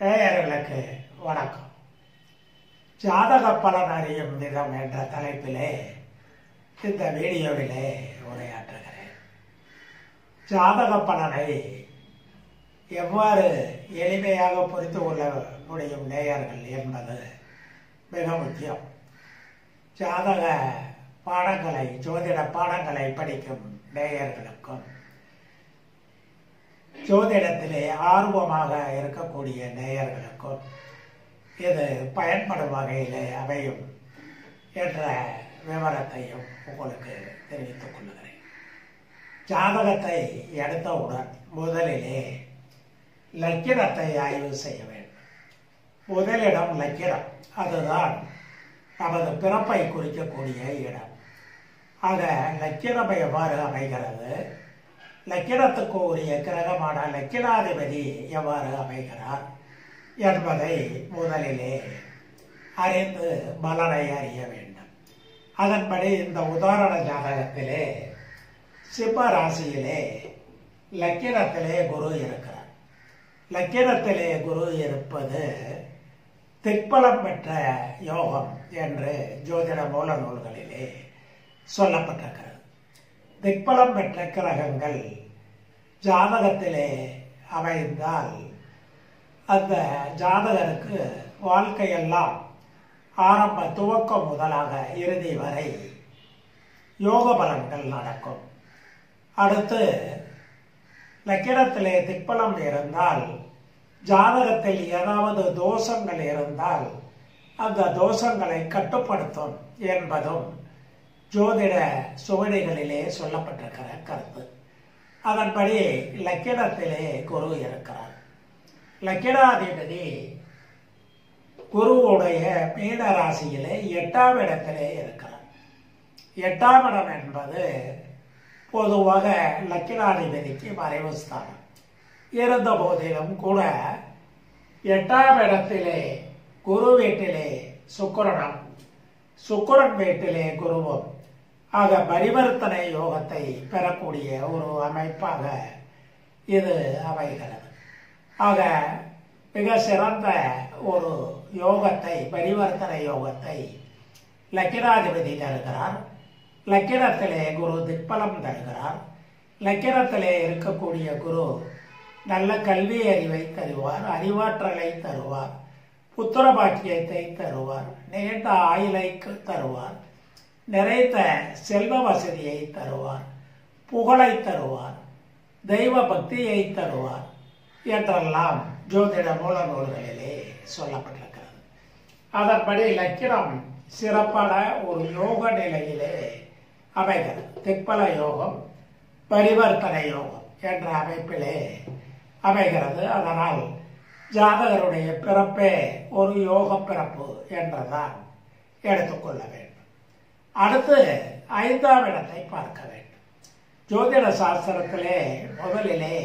நேயர்களுக்கு வணக்கம் ஜாதக பலன் அறியும் விதம் என்ற தலைப்பிலே இந்த வீடியோவிலே உரையாற்றுகிறேன் ஜாதக பலனை எவ்வாறு எளிமையாக புரிந்து கொள்ள முடியும் நேயர்கள் என்பது மிக முக்கியம் ஜாதக பாடங்களை ஜோதிட பாடங்களை படிக்கும் நேயர்களுக்கும் ஜோதிடத்திலே ஆர்வமாக இருக்கக்கூடிய நேயர்களுக்கும் இது பயன்படும் வகையிலே அமையும் என்ற விவரத்தையும் உங்களுக்கு தெரிவித்துக் கொள்கிறேன் ஜாதகத்தை எடுத்தவுடன் முதலிலே லக்கிரத்தை ஆய்வு செய்ய வேண்டும் முதலிடம் லக்கிரம் அதுதான் நமது பிறப்பை குறிக்கக்கூடிய இடம் ஆக லக்கிரம் எவ்வாறு அமைகிறது லக்கிரத்துக்கு உரிய கிரகமான லக்கினாதிபதி எவ்வாறு அமைகிறார் என்பதை முதலிலே அறிந்து பலனை அறிய வேண்டும் அதன்படி இந்த உதாரண ஜாதகத்திலே சிம்ம ராசியிலே லக்கிரத்திலே குரு இருக்கிறார் லக்கிரத்திலே குரு இருப்பது திக்பலம் பெற்ற யோகம் என்று ஜோதிட மூல நூல்களிலே சொல்லப்பட்டிருக்கிறது திக்பலம் பெற்ற கிரகங்கள் ஜாதகத்திலே அமைந்தால் அந்த ஜாதகருக்கு வாழ்க்கையெல்லாம் ஆரம்ப துவக்கம் முதலாக இறுதி வரை யோக பலன்கள் நடக்கும் அடுத்து லக்கிரத்திலே திக்பலம் இருந்தால் ஜாதகத்தில் ஏதாவது தோஷங்கள் இருந்தால் அந்த தோஷங்களை கட்டுப்படுத்தும் என்பதும் ஜோதிட சுவடிகளிலே சொல்லப்பட்டிருக்கிற கருத்து அதன்படி லக்கினத்திலே குரு இருக்கிறார் லக்கினாதிபதி குருவுடைய மீன ராசியிலே எட்டாம் இடத்திலே இருக்கிறார் எட்டாம் இடம் என்பது பொதுவாக லக்கினாதிபதிக்கு மறைவு ஸ்தானம் இருந்த போதிலும் கூட எட்டாம் இடத்திலே குரு வீட்டிலே சுக்கரனும் சுக்கரன் வீட்டிலே குருவும் ஆக பரிவர்த்தனை யோகத்தை பெறக்கூடிய ஒரு அமைப்பாக இது அமைகிறது ஆக மிக சிறந்த ஒரு யோகத்தை பரிவர்த்தனை யோகத்தை லக்கிராதிபதி தருகிறார் லக்கிரத்திலே குரு திக்பலம் தருகிறார் லக்கிரத்திலே இருக்கக்கூடிய குரு நல்ல கல்வி அறிவை தருவார் அறிவாற்றலை தருவார் புத்திர பாக்கியத்தை தருவார் நீண்ட ஆயுளை தருவார் நிறைந்த செல்வ வசதியை தருவார் புகழை தருவார் தெய்வ பக்தியை தருவார் என்றெல்லாம் ஜோதிட மூல நூல்களிலே சொல்லப்பட்டிருக்கிறது அதன்படி லக்கிரம் சிறப்பான ஒரு யோக நிலையிலே அமைகிறது திக்பல யோகம் பரிவர்த்தனை யோகம் என்ற அமைப்பிலே அமைகிறது அதனால் ஜாதகருடைய பிறப்பே ஒரு யோக பிறப்பு என்றுதான் எடுத்துக்கொள்ள வேண்டும் அடுத்து ஐந்தாம் இடத்தை பார்க்க வேண்டும் ஜோதிட சாஸ்திரத்திலே முதலிலே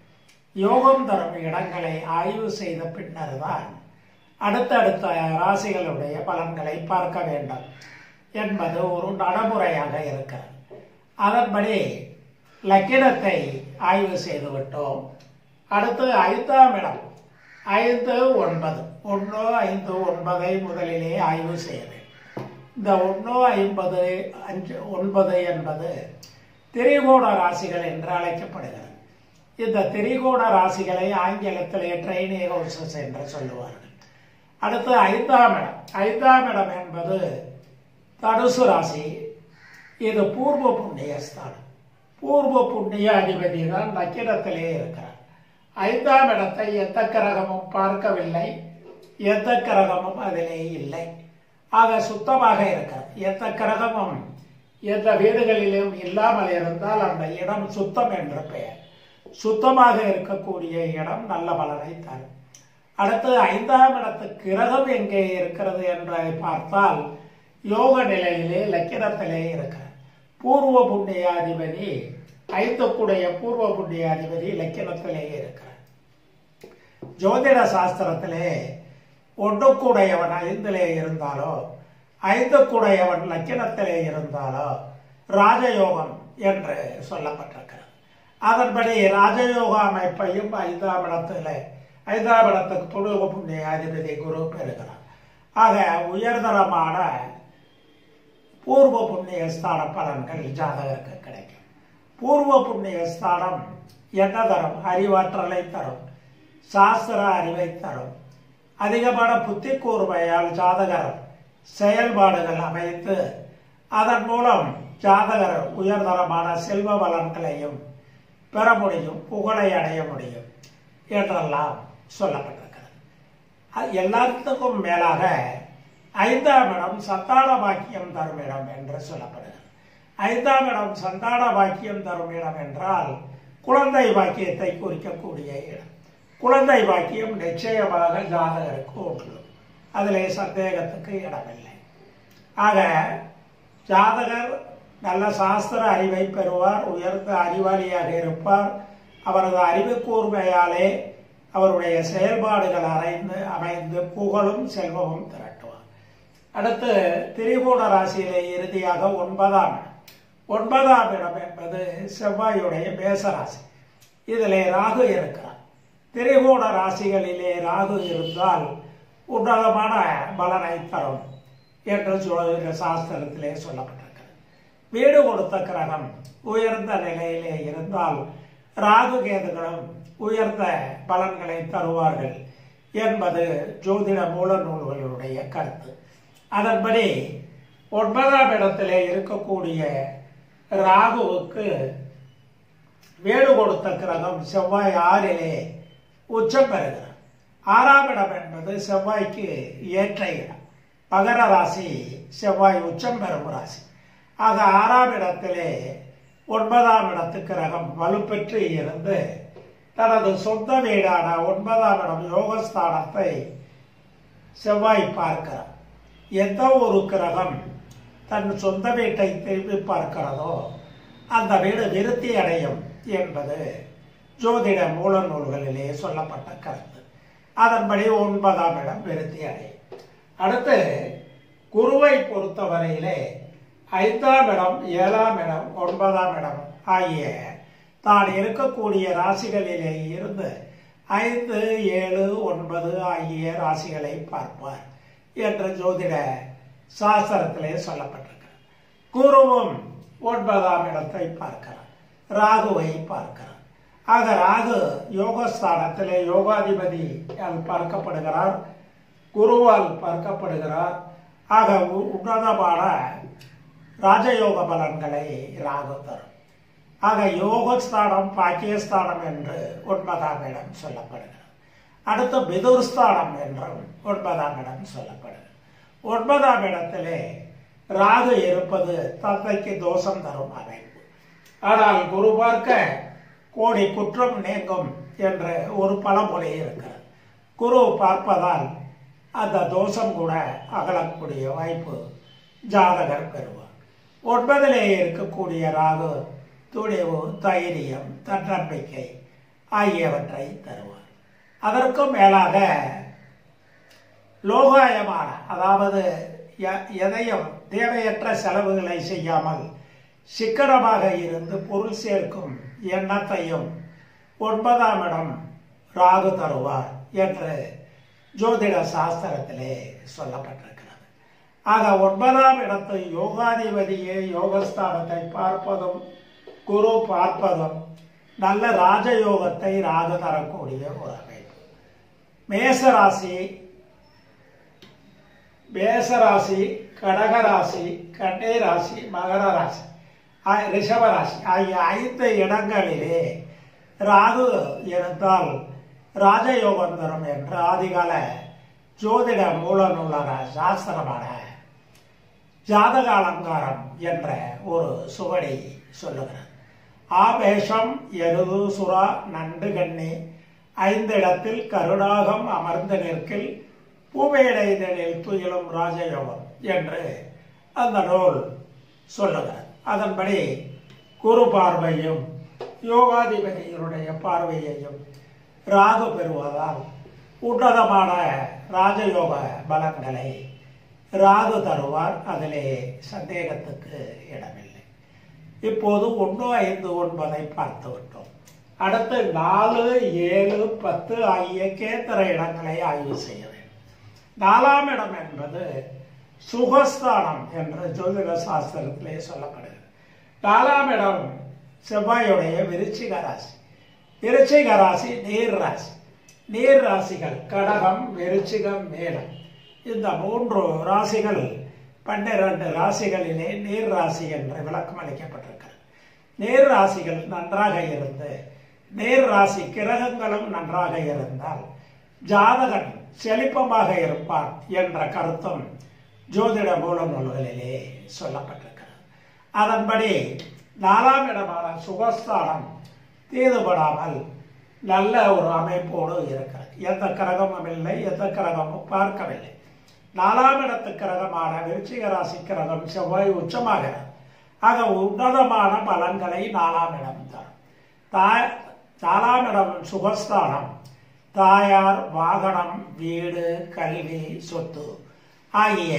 யோகம் தரும் இடங்களை ஆய்வு செய்த பின்னர் தான் அடுத்தடுத்த ராசிகளுடைய பலன்களை பார்க்க வேண்டும் என்பது ஒரு நடைமுறையாக இருக்கிறது அதன்படி லக்கினத்தை ஆய்வு செய்து விட்டோம் அடுத்து ஐந்தாம் இடம் ஐந்து ஒன்பது ஒன்று ஐந்து ஒன்பதை முதலிலே ஆய்வு செய்ய வேண்டும் இந்த ஒன்று ஐம்பது அஞ்சு ஒன்பது என்பது திரிகோண ராசிகள் என்று அழைக்கப்படுகிறது இந்த திரிகோண ராசிகளை ஆங்கிலத்திலே ட்ரைனே ஹவுசஸ் என்று சொல்லுவார்கள் அடுத்து ஐந்தாம் இடம் ஐந்தாம் இடம் என்பது தனுசு ராசி இது பூர்வ புண்ணிய ஸ்தானம் பூர்வ புண்ணிய அதிபதி தான் நக்கிரத்திலே இருக்கிறார் ஐந்தாம் இடத்தை எந்த கிரகமும் பார்க்கவில்லை எந்த கிரகமும் அதிலே இல்லை ஆக சுத்தமாக இருக்கிறது எந்த கிரகமும் எந்த வீடுகளிலும் இல்லாமல் இருந்தால் அந்த இடம் சுத்தம் என்று பெயர் சுத்தமாக இருக்கக்கூடிய இடம் நல்ல பலனை தரும் அடுத்து ஐந்தாம் இடத்து கிரகம் எங்கே இருக்கிறது என்பதை பார்த்தால் யோக நிலையிலே லக்கிரத்திலே இருக்கிறார் பூர்வ புண்ணியாதிபதி ஐந்துக்குடைய பூர்வ புண்ணியாதிபதி லக்கினத்திலே இருக்கிறார் ஜோதிட சாஸ்திரத்திலே ஒன்றுக்குடையவன் ஐந்திலே இருந்தாலோ ஐந்துக்குடையவன் லக்கினத்திலே இருந்தாலோ ராஜயோகம் என்று சொல்லப்பட்டிருக்கிறது அதன்படி ராஜயோக அமைப்பையும் ஐந்தாம் இடத்துல ஐந்தாம் இடத்துக்கு தொழுக புண்ணிய அதிபதி குரு பெறுகிறார் ஆக உயர்தரமான பூர்வ புண்ணிய ஸ்தான பலன்கள் ஜாதகருக்கு கிடைக்கும் பூர்வ புண்ணிய ஸ்தானம் என்ன தரும் அறிவாற்றலை தரும் சாஸ்திர அறிவை தரும் அதிகமான புத்தி கூர்மையால் ஜாதகர் செயல்பாடுகள் அமைத்து அதன் மூலம் ஜாதகர் உயர்தரமான செல்வ பலன்களையும் பெற முடியும் புகழை அடைய முடியும் என்றெல்லாம் சொல்லப்பட்டிருக்கிறது அது எல்லாத்துக்கும் மேலாக ஐந்தாம் இடம் சந்தான பாக்கியம் தரும் இடம் என்று சொல்லப்படுகிறது ஐந்தாம் இடம் சந்தான பாக்கியம் தரும் இடம் என்றால் குழந்தை பாக்கியத்தை குறிக்கக்கூடிய இடம் குழந்தை பாக்கியம் நிச்சயமாக ஜாதகருக்கு உண்டு அதிலே சந்தேகத்துக்கு இடமில்லை ஆக ஜாதகர் நல்ல சாஸ்திர அறிவை பெறுவார் உயர்ந்த அறிவாளியாக இருப்பார் அவரது அறிவு கூர்மையாலே அவருடைய செயல்பாடுகள் அறைந்து அமைந்து புகழும் செல்வமும் திரட்டுவார் அடுத்து திரிகோண ராசியிலே இறுதியாக ஒன்பதாம் இடம் ஒன்பதாம் இடம் என்பது செவ்வாயுடைய மேசராசி இதிலே ராகு இருக்கிறார் திரிகோண ராசிகளிலே ராகு இருந்தால் உன்னதமான பலனை தரும் என்று சொல்கிற சாஸ்திரத்திலே சொல்லப்பட்டிருக்கிறது வீடு கொடுத்த கிரகம் உயர்ந்த நிலையிலே இருந்தால் ராகு கேதுகளும் உயர்ந்த பலன்களை தருவார்கள் என்பது ஜோதிட மூல நூல்களுடைய கருத்து அதன்படி ஒன்பதாம் இடத்திலே இருக்கக்கூடிய ராகுவுக்கு வீடு கொடுத்த கிரகம் செவ்வாய் ஆறிலே உச்சம் பெறுகிறார் ஆறாம் இடம் என்பது செவ்வாய்க்கு ஏற்ற இடம் மகர ராசி செவ்வாய் உச்சம் பெறும் ராசி ஆக ஆறாம் இடத்திலே ஒன்பதாம் இடத்து கிரகம் வலுப்பெற்று இருந்து தனது சொந்த வீடான ஒன்பதாம் இடம் யோகஸ்தானத்தை செவ்வாய் பார்க்கிறார் எந்த ஒரு கிரகம் தன் சொந்த வீட்டை திரும்பி பார்க்கிறதோ அந்த வீடு விருத்தி அடையும் என்பது ஜோதிட மூல நூல்களிலே சொல்லப்பட்ட கருத்து அதன்படி ஒன்பதாம் இடம் விருத்தி அடையும் அடுத்து குருவை பொறுத்தவரையிலே ஐந்தாம் இடம் ஏழாம் இடம் ஒன்பதாம் இடம் ஆகிய தான் இருக்கக்கூடிய ராசிகளிலே இருந்து ஐந்து ஏழு ஒன்பது ஆகிய ராசிகளை பார்ப்பார் என்று ஜோதிட சாஸ்திரத்திலே சொல்லப்பட்டிருக்கிறது குருவும் ஒன்பதாம் இடத்தை பார்க்கிறார் ராகுவை பார்க்கிறார் ஆக ராகு யோகஸ்தானத்திலே யோகாதிபதி பார்க்கப்படுகிறார் குருவால் பார்க்கப்படுகிறார் ஆக உன்னதமான ராஜயோக பலன்களை ராகு தரும் ஆக யோகஸ்தானம் பாக்கியஸ்தானம் என்று ஒன்பதாம் இடம் சொல்லப்படுகிறது அடுத்து பிதுர்ஸ்தானம் என்றும் ஒன்பதாம் இடம் சொல்லப்படுகிறது ஒன்பதாம் இடத்திலே ராகு இருப்பது தந்தைக்கு தோஷம் தரும் அமைப்பு ஆனால் குரு பார்க்க கோடி குற்றம் நீங்கும் என்ற ஒரு பழமொழி இருக்கிறது குரு பார்ப்பதால் அந்த தோஷம் கூட அகலக்கூடிய வாய்ப்பு ஜாதகர் பெறுவார் ஒன்பதிலே இருக்கக்கூடிய ராகு துணிவு தைரியம் தன்னம்பிக்கை ஆகியவற்றை தருவார் அதற்கும் மேலாக லோகாயமான அதாவது எதையும் தேவையற்ற செலவுகளை செய்யாமல் சிக்கனமாக இருந்து பொருள் சேர்க்கும் எண்ணத்தையும் ஒன்பதாம் இடம் ராகு தருவார் என்று ஜோதிட சாஸ்திரத்திலே சொல்லப்பட்டிருக்கிறது ஆக ஒன்பதாம் இடத்தை யோகாதிபதியே யோகஸ்தானத்தை பார்ப்பதும் குரு பார்ப்பதும் நல்ல ராஜயோகத்தை ராகு தரக்கூடிய ஒரு அமைப்பு மேசராசி மேசராசி கடகராசி கன்னி ராசி மகர ராசி ரிஷபராசி ஆகிய ஐந்து இடங்களிலே ராகு இருந்தால் ராஜயோகம் தரும் என்று ஆதிகால ஜோதிட மூல நூலான சாஸ்திரமான ஜாதக அலங்காரம் என்ற ஒரு சுவடி சொல்லுகிறது ஆபேஷம் எருது சுறா நண்டு கண்ணி ஐந்து இடத்தில் கருடாகம் அமர்ந்து நிற்கில் பூமையடைதலில் துயிலும் ராஜயோகம் என்று அந்த நூல் சொல்லுகிறது அதன்படி குரு பார்வையும் யோகாதிபதியினுடைய பார்வையையும் ராகு பெறுவதால் உன்னதமான ராஜயோக பலன்களை ராகு தருவார் அதிலே சந்தேகத்துக்கு இடமில்லை இப்போது ஒன்று ஐந்து ஒன்பதை பார்த்து விட்டோம் அடுத்து நாலு ஏழு பத்து ஆகிய கேந்திர இடங்களை ஆய்வு செய்ய வேண்டும் நாலாம் இடம் என்பது சுகஸ்தானம் என்று ஜோதிட சாஸ்திரத்திலே சொல்லப்படுகிறது நாலாம் இடம் செவ்வாயுடைய விருச்சிக ராசி விருச்சிக ராசி நீர் ராசி நீர் ராசிகள் கடகம் விருச்சிகம் மேடம் இந்த மூன்று ராசிகள் பன்னிரண்டு ராசிகளிலே நீர் ராசி என்று விளக்கம் அளிக்கப்பட்டிருக்கிறது நேர் ராசிகள் நன்றாக இருந்து நேர் ராசி கிரகங்களும் நன்றாக இருந்தால் ஜாதகன் செழிப்பமாக இருப்பான் என்ற கருத்தும் ஜோதிட மூல நூல்களிலே சொல்லப்பட்டிருக்கிறது அதன்படி நாலாம் இடமான சுகஸ்தானம் தீதுபடாமல் நல்ல ஒரு அமைப்போடு இருக்கிறது எந்த கிரகமும் இல்லை எந்த கிரகமும் பார்க்கவில்லை நாலாம் இடத்து கிரகமான விருச்சிக ராசி கிரகம் செவ்வாய் உச்சமாகிறது ஆக உன்னதமான பலன்களை நாலாம் இடம் தரும் தாய் நாலாம் இடம் சுகஸ்தானம் தாயார் வாகனம் வீடு கல்வி சொத்து ஆகிய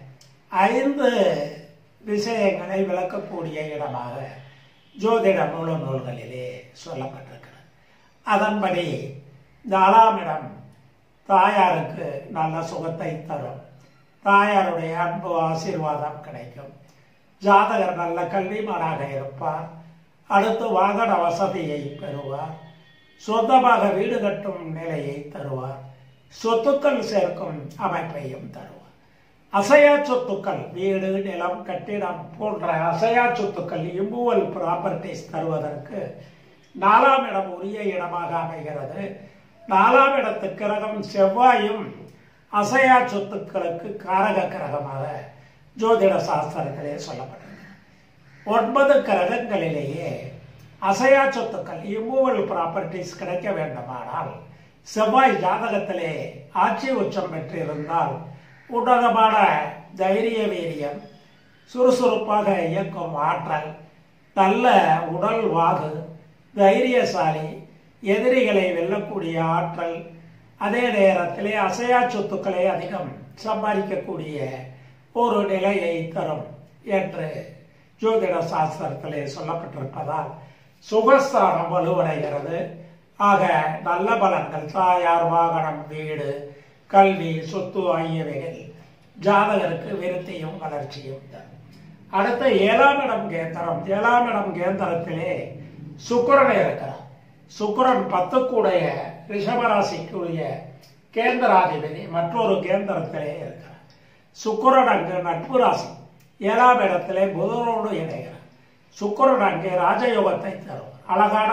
ஐந்து விஷயங்களை விளக்கக்கூடிய இடமாக ஜோதிட மூல நூல்களிலே சொல்லப்பட்டிருக்கிறது அதன்படி நாலாம் இடம் தாயாருக்கு நல்ல சுகத்தை தரும் தாயாருடைய அன்பு ஆசீர்வாதம் கிடைக்கும் ஜாதகர் நல்ல கல்விமானாக இருப்பார் அடுத்து வாகன வசதியை பெறுவார் சொந்தமாக வீடு கட்டும் நிலையை தருவார் சொத்துக்கள் சேர்க்கும் அமைப்பையும் தருவார் அசையா சொத்துக்கள் வீடு நிலம் கட்டிடம் போன்ற அசையா சொத்துக்கள் இம்புவல் ப்ராப்பர்ட்டிஸ் தருவதற்கு நாலாம் இடம் உரிய இடமாக அமைகிறது நாலாம் இடத்து கிரகம் செவ்வாயும் அசையா சொத்துக்களுக்கு காரக கிரகமாக ஜோதிட சாஸ்திரத்திலே சொல்லப்பட்டிருக்கு ஒன்பது கிரகங்களிலேயே அசையா சொத்துக்கள் இம்மூவல் ப்ராப்பர்ட்டிஸ் கிடைக்க வேண்டுமானால் செவ்வாய் ஜாதகத்திலே ஆட்சி உச்சம் பெற்றிருந்தால் உன்னதமான தைரிய வீரியம் சுறுசுறுப்பாக இயக்கும் ஆற்றல் நல்ல உடல் வாகு தைரியசாலி எதிரிகளை வெல்லக்கூடிய ஆற்றல் அதே நேரத்திலே அசையா சொத்துக்களை அதிகம் சம்பாதிக்கக்கூடிய ஒரு நிலையை தரும் என்று ஜோதிட சாஸ்திரத்திலே சொல்லப்பட்டிருப்பதால் சுகஸ்தானம் வலுவடைகிறது ஆக நல்ல பலன்கள் தாயார் வாகனம் வீடு கல்வி சொத்து ஆகியவைகள் ஜாதகருக்கு விருத்தியும் வளர்ச்சியும் தரும் அடுத்த ஏழாம் இடம் கேந்திரம் ஏழாம் இடம் கேந்திரத்திலே சுக்கிரன் இருக்கிறார் சுக்கிரன் பத்துக்குடைய ரிஷபராசிக்குரிய கேந்திராதிபதி மற்றொரு கேந்திரத்திலே இருக்கிறார் சுக்கிரன் அங்கு நட்பு ராசி ஏழாம் இடத்திலே புதனோடு இணைகிறார் சுக்கிரன் அங்கே ராஜயோகத்தை தருவார் அழகான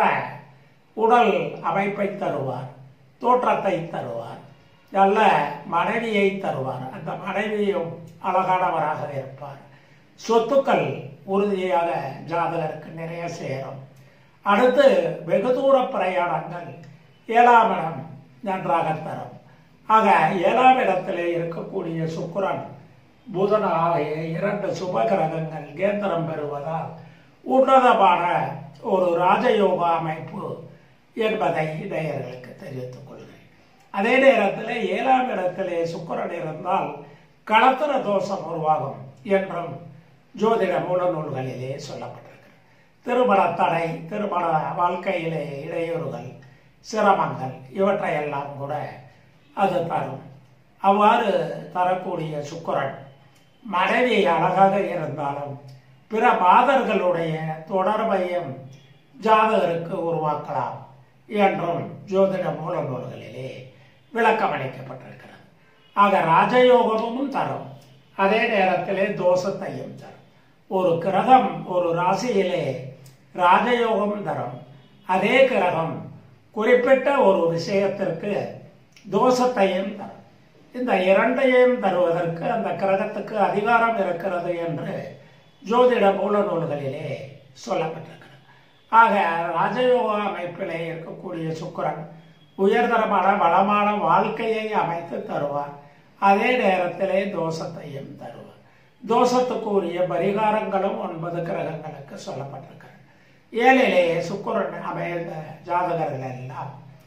உடல் அமைப்பை தருவார் தோற்றத்தை தருவார் நல்ல மனைவியை தருவார் அந்த மனைவியும் அழகானவராக இருப்பார் சொத்துக்கள் உறுதியாக ஜாதகருக்கு நிறைய சேரும் அடுத்து வெகு தூர பிரயாணங்கள் ஏழாம் இடம் நன்றாக தரும் ஆக ஏழாம் இடத்திலே இருக்கக்கூடிய சுக்கிரன் புதன் ஆகிய இரண்டு சுப கிரகங்கள் கேந்திரம் பெறுவதால் உன்னதமான ஒரு ராஜயோக அமைப்பு என்பதை நேயர்களுக்கு தெரிவித்துக் கொள்கிறேன் அதே நேரத்தில் ஏழாம் இடத்திலே சுக்கிரன் இருந்தால் களத்திர தோஷம் உருவாகும் என்றும் ஜோதிட மூல நூல்களிலே சொல்லப்பட்டிருக்கிறது திருமண தடை திருமண வாழ்க்கையிலே இடையூறுகள் சிரமங்கள் இவற்றையெல்லாம் கூட அது தரும் அவ்வாறு தரக்கூடிய சுக்கிரன் மனைவி அழகாக இருந்தாலும் பிற மாதர்களுடைய தொடர்பையும் ஜாதகருக்கு உருவாக்கலாம் என்றும் ஜோதிட மூல நூல்களிலே விளக்கம் அளிக்கப்பட்டிருக்கிறது ஆக ராஜயோகமும் தரும் அதே நேரத்திலே தோஷத்தையும் தரும் ஒரு கிரகம் ஒரு ராசியிலே ராஜயோகம் தரும் அதே கிரகம் குறிப்பிட்ட ஒரு விஷயத்திற்கு தோஷத்தையும் தரும் இந்த இரண்டையும் தருவதற்கு அந்த கிரகத்துக்கு அதிகாரம் இருக்கிறது என்று ஜோதிட மூல நூல்களிலே சொல்லப்பட்டிருக்கிறது ஆக ராஜயோக அமைப்பிலே இருக்கக்கூடிய சுக்கிரன் உயர்தரமான வளமான வாழ்க்கையை அமைத்து தருவார் அதே நேரத்திலே தோஷத்தையும் தருவார் தோஷத்துக்கு உரிய பரிகாரங்களும் ஒன்பது கிரகங்களுக்கு சொல்லப்பட்டிருக்கிறது ஏழிலேயே சுக்கிரன் அமைந்த ஜாதகர்கள் எல்லாம்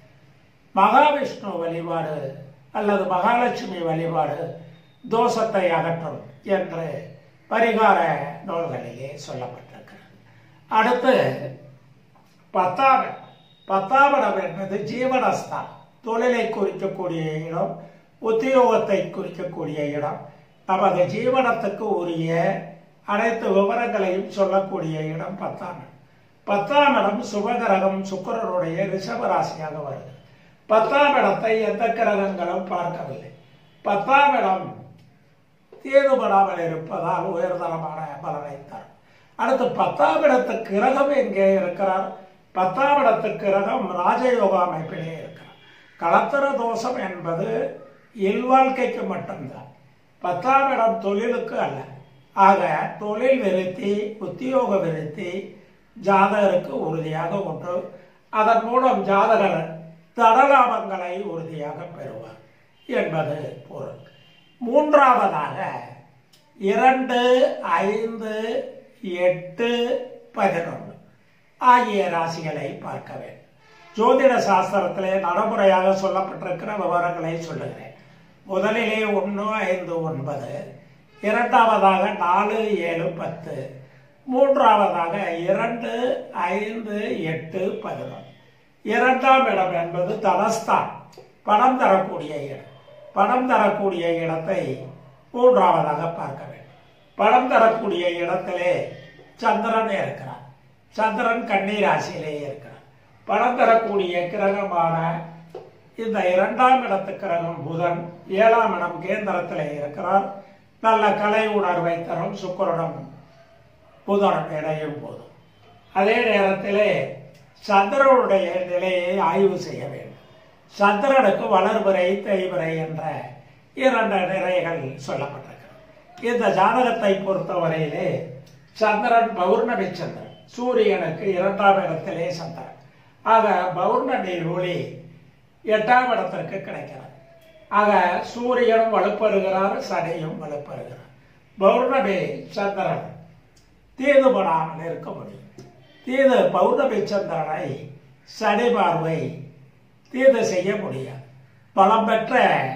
மகாவிஷ்ணு வழிபாடு அல்லது மகாலட்சுமி வழிபாடு தோஷத்தை அகற்றும் என்று பரிகார நூல்களிலே சொல்லப்பட்டிருக்கிறது அடுத்து பத்தாம் பத்தாம் இடம் என்பது ஜீவனஸ்தான் தொழிலை குறிக்கக்கூடிய இடம் உத்தியோகத்தை குறிக்கக்கூடிய இடம் நமது ஜீவனத்துக்கு உரிய அனைத்து விவரங்களையும் சொல்லக்கூடிய இடம் பத்தாம் இடம் பத்தாம் இடம் சுபகிரகம் சுக்கரனுடைய ரிஷபராசியாக வருது பத்தாம் இடத்தை எந்த கிரகங்களும் பார்க்கவில்லை பத்தாம் இடம் தீதுபடாமல் இருப்பதால் உயர்தரமான பலனை தரும் அடுத்து பத்தாம் இடத்து கிரகம் எங்கே இருக்கிறார் பத்தாம் இடத்து கிரகம் ராஜயோக அமைப்பிலே இருக்கிறார் களத்திர தோஷம் என்பது இல்வாழ்க்கைக்கு மட்டும்தான் பத்தாம் இடம் தொழிலுக்கு அல்ல ஆக தொழில் விருத்தி உத்தியோக விருத்தி ஜாதகருக்கு உறுதியாக உண்டு அதன் மூலம் ஜாதகர் தடலாபங்களை உறுதியாக பெறுவார் என்பது பொருள் மூன்றாவதாக இரண்டு ஐந்து எட்டு பதினொன்று ஆகிய ராசிகளை பார்க்க வேண்டும் ஜோதிட சாஸ்திரத்திலே நடைமுறையாக சொல்லப்பட்டிருக்கிற விவரங்களை சொல்லுகிறேன் முதலிலே ஒன்று ஐந்து ஒன்பது இரண்டாவதாக நாலு ஏழு பத்து மூன்றாவதாக இரண்டு ஐந்து எட்டு பதினொன்று இரண்டாம் இடம் என்பது தனஸ்தான் பணம் தரக்கூடிய இடம் பணம் தரக்கூடிய இடத்தை மூன்றாவதாக பார்க்க வேண்டும் பணம் தரக்கூடிய இடத்திலே சந்திரன் இருக்கிறார் சந்திரன் கன்னி ராசியிலே இருக்கிறார் பணம் தரக்கூடிய கிரகமான இந்த இரண்டாம் இடத்து கிரகம் புதன் ஏழாம் இடம் கேந்திரத்திலே இருக்கிறார் நல்ல கலை உணர்வை தரும் சுக்கரனும் புதனும் இணையும் போதும் அதே நேரத்திலே சந்திரனுடைய நிலையை ஆய்வு செய்ய வேண்டும் சந்திரனுக்கு வளர்பிறை தேய்பிறை என்ற இரண்டு நிறைகள் சொல்லப்பட்டிருக்கிறது இந்த ஜாதகத்தை பொறுத்தவரையிலே சந்திரன் பௌர்ணமி சந்திரன் சூரியனுக்கு இரண்டாம் இடத்திலே சந்திரன் ஆக பௌர்ணமி ஒளி எட்டாம் இடத்திற்கு கிடைக்கிறது ஆக சூரியனும் வலுப்பெறுகிறார் சனியும் வலுப்பெறுகிறார் பௌர்ணமி சந்திரன் தீதுபடாமல் இருக்க முடியும் தீது பௌர்ணமி சந்திரனை சனி பார்வை தீது செய்ய முடியாது பலம் பெற்ற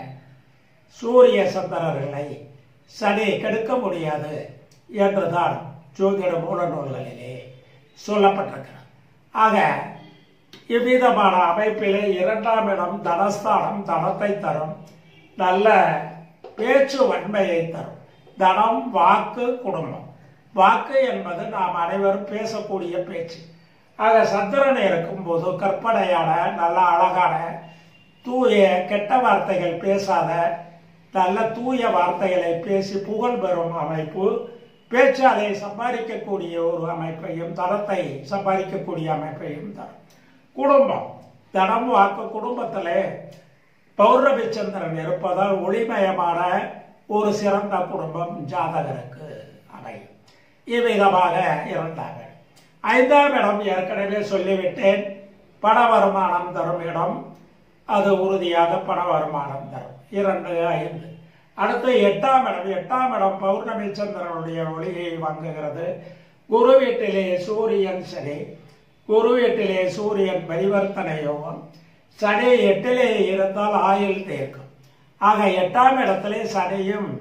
சூரிய சந்திரர்களை சனி கெடுக்க முடியாது என்றுதான் ஜோதிட மூல நூல்களிலே சொல்லப்பட்டிருக்கிறது ஆக இவ்விதமான அமைப்பிலே இரண்டாம் இடம் தனஸ்தானம் தனத்தை தரும் நல்ல பேச்சு வன்மையை தரும் தனம் வாக்கு குடும்பம் வாக்கு என்பது நாம் அனைவரும் பேசக்கூடிய பேச்சு ஆக சந்திரன் இருக்கும்போது கற்பனையான நல்ல அழகான தூய கெட்ட வார்த்தைகள் பேசாத நல்ல தூய வார்த்தைகளை பேசி புகழ் பெறும் அமைப்பு பேச்சாலை சம்பாதிக்கக்கூடிய ஒரு அமைப்பையும் தரத்தை சம்பாதிக்கக்கூடிய அமைப்பையும் தரும் குடும்பம் தனம் வாக்கு குடும்பத்தில் பௌர்ணமி சந்திரன் இருப்பதால் ஒளிமயமான ஒரு சிறந்த குடும்பம் ஜாதகருக்கு அமையும் இவ்விதமாக இருந்தாங்க ஐந்தாம் இடம் ஏற்கனவே சொல்லிவிட்டேன் பண வருமானம் தரும் இடம் அது உறுதியாக பண வருமானம் தரும் இரண்டு ஐந்து அடுத்து எட்டாம் இடம் எட்டாம் இடம் பௌர்ணமி சந்திரனுடைய ஒளியை வாங்குகிறது குரு வீட்டிலே சூரியன் சனி குரு வீட்டிலே சூரியன் பரிவர்த்தனை யோகம் சனி எட்டிலே இருந்தால் ஆயுள் தேர்க்கும் ஆக எட்டாம் இடத்திலே சனியும்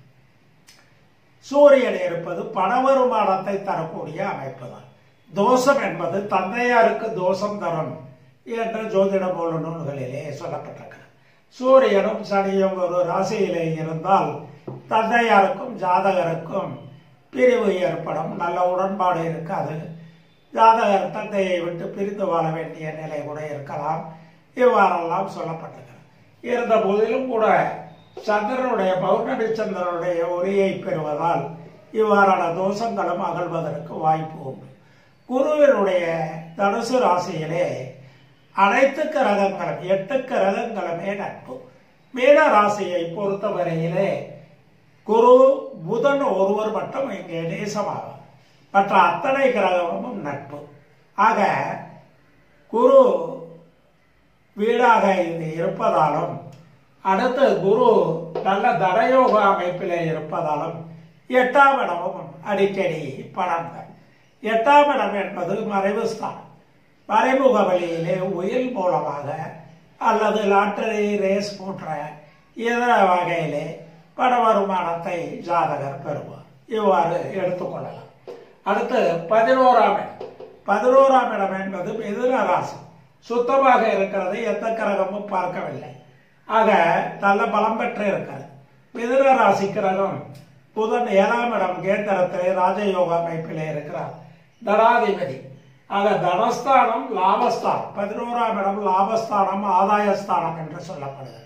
சூரியன் இருப்பது பண வருமானத்தை தரக்கூடிய அமைப்பு தான் தோஷம் என்பது தந்தையாருக்கு தோஷம் தரும் என்று ஜோதிட மூல நூல்களிலே சொல்லப்பட்டிருக்கிறது சூரியனும் சனியும் ஒரு ராசியிலே இருந்தால் தந்தையாருக்கும் ஜாதகருக்கும் பிரிவு ஏற்படும் நல்ல உடன்பாடு இருக்காது ஜாதகர் தந்தையை விட்டு பிரிந்து வாழ வேண்டிய நிலை கூட இருக்கலாம் இவ்வாறெல்லாம் சொல்லப்பட்டிருக்கிறது இருந்த போதிலும் கூட சந்திரனுடைய பௌர்ணமி சந்திரனுடைய ஒளியை பெறுவதால் இவ்வாறான தோஷங்களும் அகழ்வதற்கு வாய்ப்பு உண்டு குருவினுடைய தனுசு ராசியிலே அனைத்து கிரகங்களும் எட்டு கிரகங்களுமே நட்பு மீன ராசியை பொறுத்தவரையிலே குரு புதன் ஒருவர் மட்டும் இங்கே நேசமாகும் மற்ற அத்தனை கிரகமும் நட்பு ஆக குரு வீடாக இது இருப்பதாலும் அடுத்து குரு நல்ல தனயோக அமைப்பிலே இருப்பதாலும் எட்டாம் இடமும் அடிக்கடி பணம் தான் எட்டாம் இடம் என்பது மறைவு ஸ்தானம் மறைமுக வழியிலே உயில் மூலமாக அல்லது லாட்டரி ரேஸ் போன்ற இதர வகையிலே பண வருமானத்தை ஜாதகர் பெறுவார் இவ்வாறு எடுத்துக்கொள்ளலாம் அடுத்து பதினோராம் இடம் பதினோராம் இடம் என்பது மிதுன ராசி சுத்தமாக இருக்கிறது எந்த கிரகமும் பார்க்கவில்லை ஆக நல்ல பலம் பெற்று இருக்கிறது மிதுன ராசி கிரகம் புதன் ஏழாம் இடம் கேந்திரத்திலே ராஜயோக அமைப்பிலே இருக்கிறார் தனாதிபதி ஆக தனஸ்தானம் லாபஸ்தானம் பதினோராம் இடம் லாபஸ்தானம் ஆதாயஸ்தானம் என்று சொல்லப்படுகிறது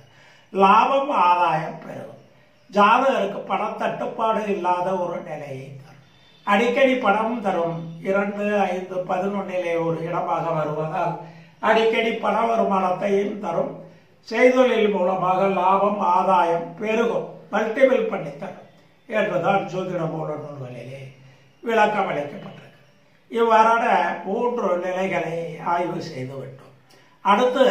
லாபம் ஆதாயம் பெறும் ஜாதகருக்கு பணத்தட்டுப்பாடு இல்லாத ஒரு நிலையை தரும் அடிக்கடி பணம் தரும் இரண்டு ஐந்து பதினொன்னிலே ஒரு இடமாக வருவதால் அடிக்கடி பண வருமானத்தையும் தரும் செய்தொழில் மூலமாக லாபம் ஆதாயம் பெருகும் மல்டிபிள் பண்ணி தரும் என்றுதான் ஜோதிட மூல நூல்களிலே விளக்கம் அளிக்கப்பட்டிருக்கு இவ்வாறான மூன்று நிலைகளை ஆய்வு செய்து விட்டோம் அடுத்து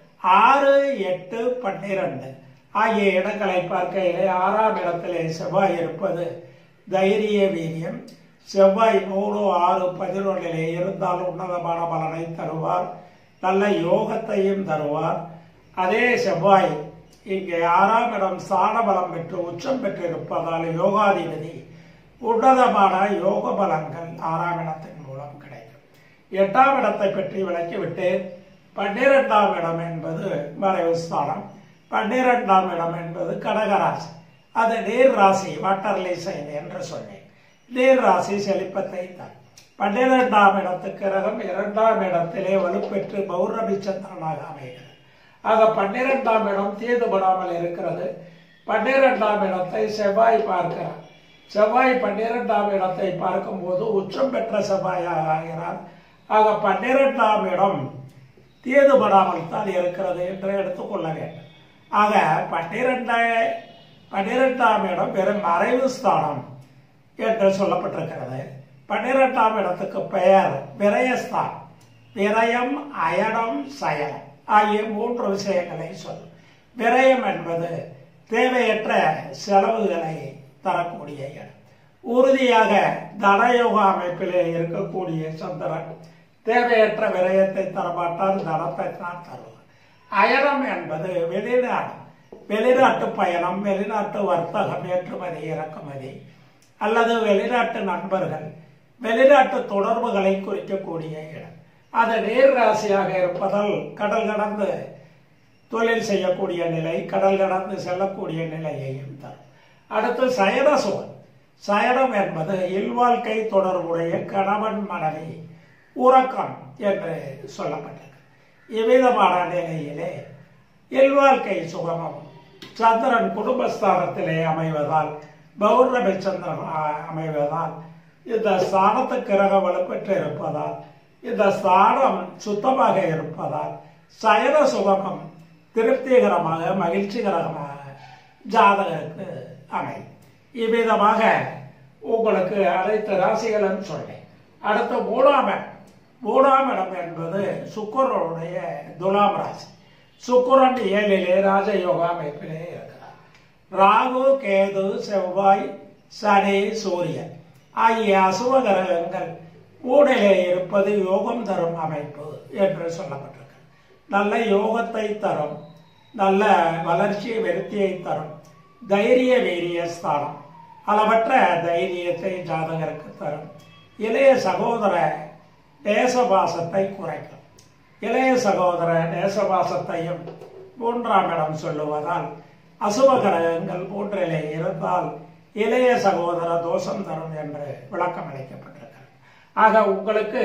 ஆறு எட்டு பன்னிரண்டு ஆகிய இடங்களை பார்க்கையிலே ஆறாம் இடத்திலே செவ்வாய் இருப்பது தைரிய வீரியம் செவ்வாய் மூணு ஆறு பதினொன்றிலே இருந்தால் உன்னதமான பலனை தருவார் நல்ல யோகத்தையும் தருவார் அதே செவ்வாய் இங்கே ஆறாம் இடம் ஸ்தான பலம் பெற்று உச்சம் பெற்றிருப்பதால் யோகாதிபதி உன்னதமான யோக பலன்கள் ஆறாம் இடத்தின் மூலம் கிடைக்கும் எட்டாம் இடத்தை பற்றி விளக்கிவிட்டு பன்னிரெண்டாம் இடம் என்பது மறைவு ஸ்தானம் பன்னிரெண்டாம் இடம் என்பது கடகராசி அது நீர் ராசி வாட்டர்லி சைன் என்று சொன்னேன் நீர் ராசி செழிப்பத்தை தான் பன்னிரெண்டாம் இடத்துக்கு கிரகம் இரண்டாம் இடத்திலே வலுப்பெற்று பௌர்ணமி சந்திரனாக அமைகிறது ஆக பன்னிரெண்டாம் இடம் தீதுபடாமல் இருக்கிறது பன்னிரெண்டாம் இடத்தை செவ்வாய் பார்க்கிறார் செவ்வாய் பன்னிரெண்டாம் இடத்தை பார்க்கும்போது உச்சம் பெற்ற செவ்வாயாக ஆகிறார் ஆக பன்னிரெண்டாம் இடம் தீதுபடாமல் தான் இருக்கிறது என்று எடுத்துக்கொள்ள வேண்டும் ஆக பன்னிரெண்ட பன்னிரெண்டாம் இடம் வெறும் மறைவு ஸ்தானம் என்று சொல்லப்பட்டிருக்கிறது பன்னிரெண்டாம் இடத்துக்கு பெயர் விரயஸ்தான் விரயம் அயனம் சயனம் ஆகிய மூன்று விஷயங்களை சொல்லும் விரயம் என்பது தேவையற்ற செலவுகளை தரக்கூடிய இடம் உறுதியாக தனயோக அமைப்பிலே இருக்கக்கூடிய சந்திரன் தேவையற்ற விரயத்தை தரமாட்டார் தனத்தை தான் தருவார் அயனம் என்பது வெளிநாடு வெளிநாட்டு பயணம் வெளிநாட்டு வர்த்தகம் ஏற்றுமதி இறக்குமதி அல்லது வெளிநாட்டு நண்பர்கள் வெளிநாட்டு தொடர்புகளை குறிக்கக்கூடிய இடம் அது நீர் ராசியாக இருப்பதால் கடல் கடந்து தொழில் செய்யக்கூடிய நிலை கடல் கடந்து செல்லக்கூடிய நிலையையும் தரும் அடுத்து சயன சுகம் சயனம் என்பது இல்வாழ்க்கை தொடர்புடைய கணவன் மனைவி உறக்கம் என்று சொல்லப்பட்டது இவ்விதமான நிலையிலே இல்வாழ்க்கை சுகமும் சந்திரன் குடும்பஸ்தானத்திலே அமைவதால் பௌர்ணமி சந்திரன் அ- அமைவதால் இந்த ஸ்தானத்து கிரக வலுப்பெற்று இருப்பதால் இந்த ஸ்தானம் சுத்தமாக இருப்பதால் சயன சுகமும் திருப்திகரமாக மகிழ்ச்சிகரமாக ஜாதகருக்கு அமையும் இவ்விதமாக உங்களுக்கு அனைத்து ராசிகளும் சொன்னேன் அடுத்த மூணாம் இடம் மூணாம் இடம் என்பது சுக்கரனுடைய துலாம் ராசி சுக்கிரன் ஏழிலே ராஜயோக அமைப்பிலே இருக்கிறார் ராகு கேது செவ்வாய் சனி சூரியன் ஆகிய அசுவ கிரகங்கள் மூணிலே இருப்பது யோகம் தரும் அமைப்பு என்று சொல்லப்பட்டிருக்கு நல்ல யோகத்தை தரும் நல்ல வளர்ச்சி விருத்தியை தரும் தைரிய வீரிய ஸ்தானம் அளவற்ற தைரியத்தை ஜாதகருக்கு தரும் இளைய சகோதர தேசபாசத்தை குறைக்கும் இளைய சகோதர நேசவாசத்தையும் மூன்றாம் இடம் சொல்லுவதால் அசுப கிரகங்கள் மூன்றிலே இருந்தால் இளைய சகோதர தோஷம் தரும் என்று விளக்கம் அளிக்கப்பட்டிருக்கிறது ஆக உங்களுக்கு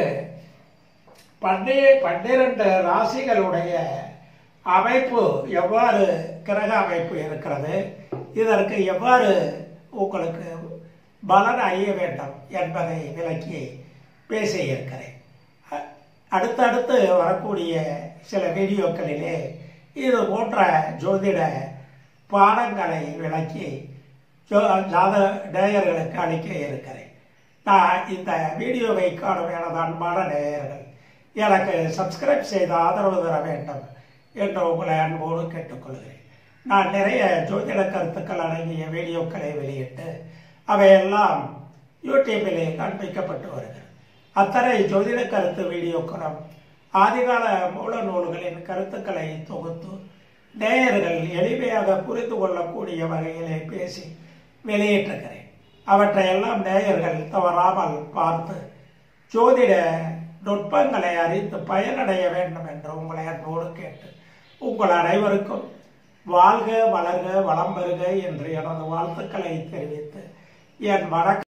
பன்னிய பன்னிரண்டு ராசிகளுடைய அமைப்பு எவ்வாறு கிரக அமைப்பு இருக்கிறது இதற்கு எவ்வாறு உங்களுக்கு பலன் அறிய வேண்டும் என்பதை விளக்கி பேசியிருக்கிறேன் அ- அடுத்தடுத்து வரக்கூடிய சில வீடியோக்களிலே இது போன்ற ஜோதிட பாடங்களை விளக்கி ஜோ- ஜாத நேயர்களுக்கு அளிக்க இருக்கிறேன் நான் இந்த வீடியோவை காணும் எனது அன்பான நேயர்கள் எனக்கு சப்ஸ்கிரைப் செய்து ஆதரவு தர வேண்டும் என்று உங்களை அன்போடு கேட்டுக்கொள்கிறேன் நான் நிறைய ஜோதிட கருத்துக்கள் அடங்கிய வீடியோக்களை வெளியிட்டு அவையெல்லாம் யூடியூபிலே காண்பிக்கப்பட்டு வருகிறது அத்தனை ஜோதிட கருத்து வீடியோக்களும் ஆதிகால மூல நூல்களின் கருத்துக்களை தொகுத்து நேயர்கள் எளிமையாக புரிந்து கொள்ளக்கூடிய வகையிலே பேசி வெளியிட்டிருக்கிறேன் அவற்றையெல்லாம் நேயர்கள் தவறாமல் பார்த்து ஜோதிட நுட்பங்களை அறிந்து பயனடைய வேண்டும் என்று உங்களை அன்போடு கேட்டு உங்கள் அனைவருக்கும் வாழ்க வளர்க வளம் பெறுக என்று எனது வாழ்த்துக்களை தெரிவித்து என் வணக்கம்